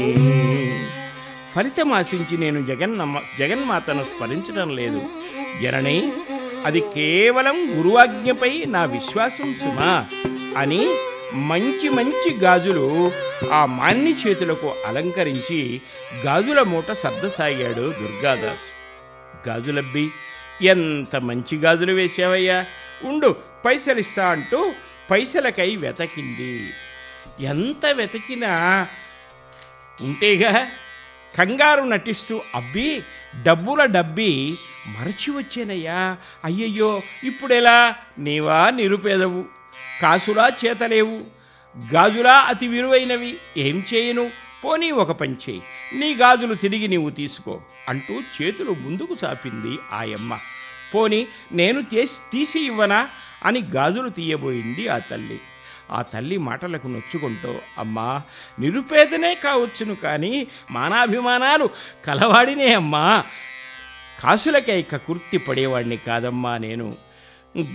ఫలితం ఆశించి నేను జగన్నమ్మ జగన్మాతను స్మరించడం లేదు జనని అది కేవలం గురువాజ్ఞపై నా విశ్వాసం సుమా అని మంచి మంచి గాజులు ఆ మాన్ని చేతులకు అలంకరించి గాజుల మూట సర్దసాగాడు దుర్గాదాస్ గాజులబ్బి ఎంత మంచి గాజులు వేశావయ్యా ఉండు పైసలిస్తా అంటూ పైసలకై వెతకింది ఎంత వెతికినా ఉంటేగా కంగారు నటిస్తూ అబ్బి డబ్బుల డబ్బి మరచి వచ్చానయ్యా అయ్యయ్యో ఇప్పుడెలా నీవా నిరుపేదవు కాసులా చేతలేవు గాజులా అతి విలువైనవి ఏం చేయను పోనీ ఒక పని చేయి నీ గాజులు తిరిగి నీవు తీసుకో అంటూ చేతులు ముందుకు చాపింది ఆయమ్మ పోని నేను తీసి తీసి ఇవ్వనా అని గాజులు తీయబోయింది ఆ తల్లి ఆ తల్లి మాటలకు నొచ్చుకుంటూ అమ్మా నిరుపేదనే కావచ్చును కానీ మానాభిమానాలు కలవాడినే అమ్మా కాసులకై కకుర్తి పడేవాడిని కాదమ్మా నేను